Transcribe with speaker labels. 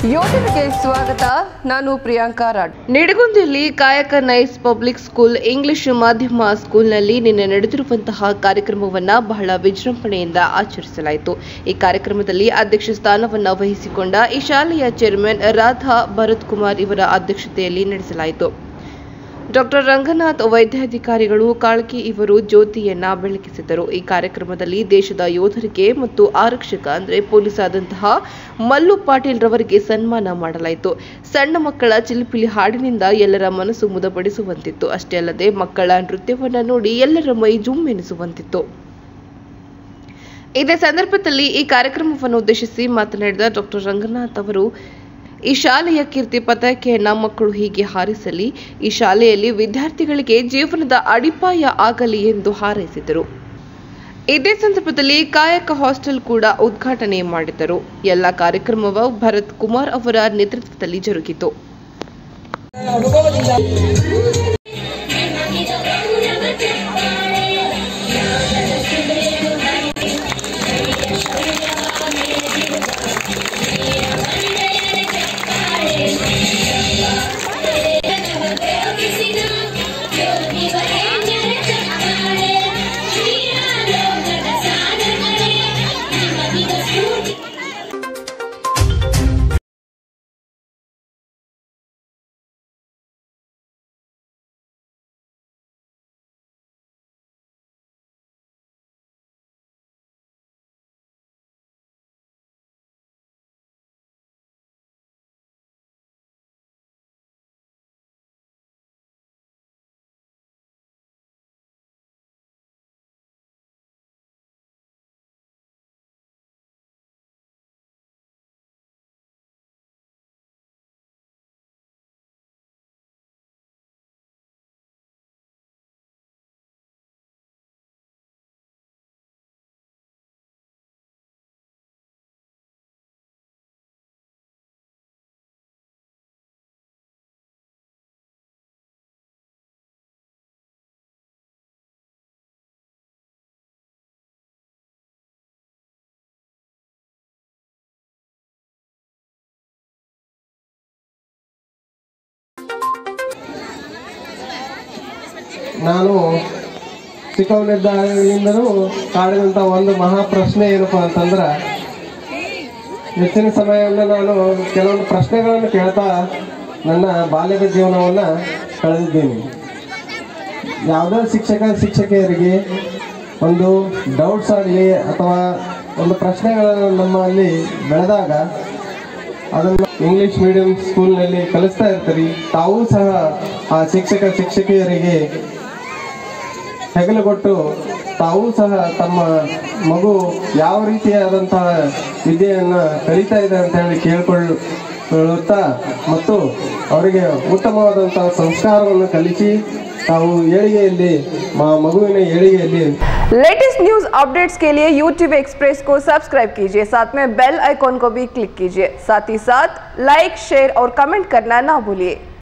Speaker 1: ಯೋಜನೆಗೆ ಸ್ವಾಗತ ನಾನು ಪ್ರಿಯಾಂಕಾ ರಾಡ್ ನಿಡಗುಂದಿಯಲ್ಲಿ ಕಾಯಕ ನೈಸ್ ಪಬ್ಲಿಕ್ ಸ್ಕೂಲ್ ಇಂಗ್ಲಿಷ್ ಮಾಧ್ಯಮ ಸ್ಕೂಲ್ನಲ್ಲಿ ನಿನ್ನೆ ನಡೆದಿರುವಂತಹ ಕಾರ್ಯಕ್ರಮವನ್ನ ಬಹಳ ವಿಜೃಂಭಣೆಯಿಂದ ಆಚರಿಸಲಾಯಿತು ಈ ಕಾರ್ಯಕ್ರಮದಲ್ಲಿ ಅಧ್ಯಕ್ಷ ಸ್ಥಾನವನ್ನ ವಹಿಸಿಕೊಂಡ ಈ ಶಾಲೆಯ ಚೇರ್ಮನ್ ರಾಧಾ ಭರತ್ ಕುಮಾರ್ ಇವರ ಅಧ್ಯಕ್ಷತೆಯಲ್ಲಿ ನಡೆಸಲಾಯಿತು ಡಾಕ್ಟರ್ ರಂಗನಾಥ್ ವೈದ್ಯಾಧಿಕಾರಿಗಳು ಕಾಳ್ಕಿ ಇವರು ಜ್ಯೋತಿಯನ್ನ ಬೆಳಗಿಸಿದರು ಈ ಕಾರ್ಯಕ್ರಮದಲ್ಲಿ ದೇಶದ ಯೋಧರಿಗೆ ಮತ್ತು ಆರಕ್ಷಕ ಅಂದ್ರೆ ಪೊಲೀಸ್ ಆದಂತಹ ಮಲ್ಲು ಪಾಟೀಲ್ ರವರಿಗೆ ಸನ್ಮಾನ ಮಾಡಲಾಯಿತು ಸಣ್ಣ ಮಕ್ಕಳ ಚಿಲಿಪಿಲಿ ಹಾಡಿನಿಂದ ಎಲ್ಲರ ಮನಸ್ಸು ಮುದಪಡಿಸುವಂತಿತ್ತು ಅಷ್ಟೇ ಅಲ್ಲದೆ ಮಕ್ಕಳ ನೃತ್ಯವನ್ನ ನೋಡಿ ಎಲ್ಲರ ಮೈ ಜುಮ್ ಎನಿಸುವಂತಿತ್ತು ಇದೇ ಸಂದರ್ಭದಲ್ಲಿ ಈ ಕಾರ್ಯಕ್ರಮವನ್ನು ಉದ್ದೇಶಿಸಿ ಮಾತನಾಡಿದ ಡಾಕ್ಟರ್ ರಂಗನಾಥ್ ಅವರು ಈ ಶಾಲೆಯ ಕೀರ್ತಿ ಪತಾಕೆಯನ್ನ ಮಕ್ಕಳು ಹೀಗೆ ಹಾರಿಸಲಿ ಈ ಶಾಲೆಯಲ್ಲಿ ವಿದ್ಯಾರ್ಥಿಗಳಿಗೆ ಜೀವನದ ಅಡಿಪಾಯ ಆಗಲಿ ಎಂದು ಹಾರೈಸಿದರು ಇದೇ ಸಂದರ್ಭದಲ್ಲಿ ಕಾಯಕ ಹಾಸ್ಟೆಲ್ ಕೂಡ ಉದ್ಘಾಟನೆ ಮಾಡಿದರು ಎಲ್ಲ ಕಾರ್ಯಕ್ರಮವು ಭರತ್ ಕುಮಾರ್ ಅವರ ನೇತೃತ್ವದಲ್ಲಿ ಜರುಗಿತು
Speaker 2: ನಾನು ಚಿಕ್ಕವನಿದ್ದಾಗಲಿಂದಲೂ ಕಾಡಿದಂಥ ಒಂದು ಮಹಾ ಪ್ರಶ್ನೆ ಏನಪ್ಪ ಅಂತಂದ್ರೆ ಹೆಚ್ಚಿನ ಸಮಯವನ್ನು ನಾನು ಕೆಲವೊಂದು ಪ್ರಶ್ನೆಗಳನ್ನು ಕೇಳ್ತಾ ನನ್ನ ಬಾಲ್ಯದ ಜೀವನವನ್ನು ಕಳೆದಿದ್ದೀನಿ ಯಾವುದೇ ಶಿಕ್ಷಕ ಶಿಕ್ಷಕಿಯರಿಗೆ ಒಂದು ಡೌಟ್ಸ್ ಆಗಲಿ ಅಥವಾ ಒಂದು ಪ್ರಶ್ನೆಗಳನ್ನು ನಮ್ಮಲ್ಲಿ ಬೆಳೆದಾಗ ಅದನ್ನು ಇಂಗ್ಲಿಷ್ ಮೀಡಿಯಂ ಸ್ಕೂಲ್ನಲ್ಲಿ ಕಲಿಸ್ತಾ ಇರ್ತೀರಿ ತಾವೂ ಸಹ ಆ ಶಿಕ್ಷಕ ಶಿಕ್ಷಕಿಯರಿಗೆ ಹೆಗಲುಗೊಟ್ಟು ತಾವೂ ಸಹ ತಮ್ಮ ಮಗು ಯಾವ ರೀತಿಯಾದಂತಹ ವಿದ್ಯೆಯನ್ನು ಕಲಿತಾ ಇದೆ ಅಂತ ಹೇಳಿ ಕೇಳ್ಕೊಳ್ಳುತ್ತಾ ಮತ್ತು ಅವರಿಗೆ ಉತ್ತಮವಾದಂತಹ ಸಂಸ್ಕಾರವನ್ನು ಕಲಿಸಿ ತಾವು ಏಳಿಗೆಯಲ್ಲಿ ಮ- ಮಗುವಿನ ಏಳಿಗೆಯಲ್ಲಿ
Speaker 1: लेटेस्ट न्यूज अपडेट्स के लिए YouTube एक्सप्रेस को सब्सक्राइब कीजिए साथ में बेल आइकॉन को भी क्लिक कीजिए साथ ही साथ लाइक शेयर और कमेंट करना ना भूलिए